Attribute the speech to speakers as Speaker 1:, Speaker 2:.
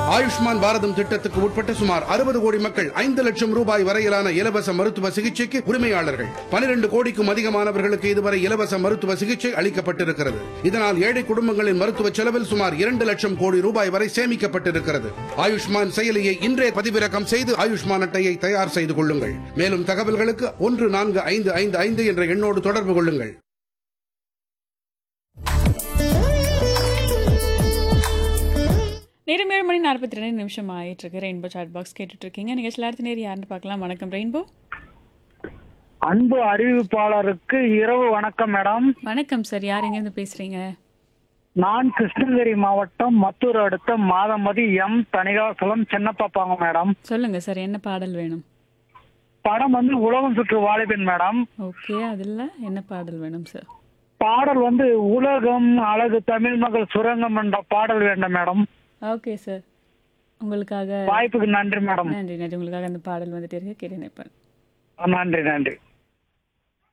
Speaker 1: ஆயுஷ்மான் பாரதம் திட்டத்துக்கு உட்பட்ட சுமார் அறுபது கோடி மக்கள் ஐந்து லட்சம் ரூபாய் வரையிலான இலவச மருத்துவ சிகிச்சைக்கு உரிமையாளர்கள் பனிரெண்டு கோடிக்கும் அதிகமானவர்களுக்கு இதுவரை இலவச மருத்துவ சிகிச்சை அளிக்கப்பட்டிருக்கிறது இதனால் ஏழை குடும்பங்களின் மருத்துவ செலவில் சுமார் இரண்டு லட்சம் கோடி ரூபாய் வரை சேமிக்கப்பட்டிருக்கிறது ஆயுஷ்மான் செயலியை இன்றே பதிவிறக்கம் செய்து ஆயுஷ்மான் அட்டையை தயார் செய்து கொள்ளுங்கள் மேலும் தகவல்களுக்கு ஒன்று நான்கு ஐந்து ஐந்து ஐந்து என்ற எண்ணோடு தொடர்பு கொள்ளுங்கள்
Speaker 2: நேரம் ஏழு மணி நாற்பத்தி ரெண்டு நிமிஷம் ஆயிட்டு இருக்கு ரெயின்போ சாட் பாக்ஸ் கேட்டுட்டு இருக்கீங்க நீங்க சிலார்த்தி நேர் யாருன்னு பார்க்கலாம் வணக்கம் ரெயின்போ
Speaker 3: அன்பு அறிவிப்பாளருக்கு இரவு வணக்கம் மேடம்
Speaker 2: வணக்கம் சார் யார் எங்கேருந்து பேசுறீங்க
Speaker 3: நான் கிருஷ்ணகிரி மாவட்டம் மத்தூர் அடுத்த மாதமதி எம் தனிகாசலம் சின்னப்பாப்பாங்க மேடம்
Speaker 2: சொல்லுங்க சார் என்ன பாடல் வேணும்
Speaker 3: படம் வந்து உலகம் சுற்று வாலிபன் மேடம்
Speaker 2: ஓகே அதில் என்ன பாடல் வேணும் சார்
Speaker 3: பாடல் வந்து உலகம் அழகு தமிழ் மகள் சுரங்கம் என்ற பாடல் வேண்டும் மேடம்
Speaker 2: ஓகே சார் உங்களுக்காக
Speaker 3: வாய்ப்புக்கு நன்றி மேடம்
Speaker 2: நன்றி நன்றி உங்களுக்காக அந்த பாடல் வந்துட்டு இருக்கு கேட்டு நினைப்பேன்
Speaker 3: நன்றி நன்றி